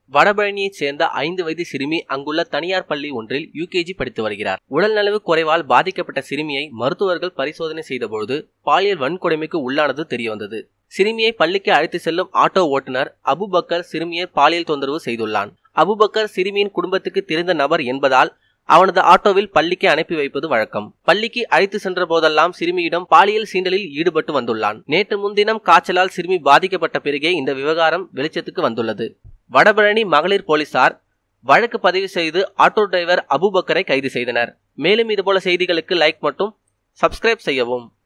வடபழனியைச் சேர்ந்த ஐந்து வயது சிறுமி அங்குள்ள தனியார் பள்ளி ஒன்றில் யூகேஜி படித்து வருகிறார் உடல்நலவு குறைவால் பாதிக்கப்பட்ட சிறுமியை மருத்துவர்கள் பரிசோதனை செய்தபொழுது பாலியல் வன்கொடுமைக்கு உள்ளானது தெரியவந்தது சிறுமியை பள்ளிக்கு அழைத்து செல்லும் ஆட்டோ ஓட்டுநர் அபுபக்கர் சிறுமியை பாலியல் தொந்தரவு செய்துள்ளான் அபுபக்கர் சிறுமியின் குடும்பத்துக்கு தெரிந்த நபர் என்பதால் அவனது ஆட்டோவில் பள்ளிக்கு அனுப்பி வைப்பது வழக்கம் பள்ளிக்கு அழைத்து சென்ற போதெல்லாம் சிறுமியிடம் பாலியல் சீண்டலில் ஈடுபட்டு வந்துள்ளான் நேற்று முன்தினம் காய்ச்சலால் சிறுமி பாதிக்கப்பட்ட பிறகே இந்த விவகாரம் வெளிச்சத்துக்கு வந்துள்ளது வடபழனி மகளிர் போலீசார் வழக்கு பதிவு செய்து ஆட்டோ டிரைவர் அபுபக்கரை கைது செய்தனர் மேலும் இதுபோல செய்திகளுக்கு லைக் மற்றும் சப்ஸ்கிரைப் செய்யவும்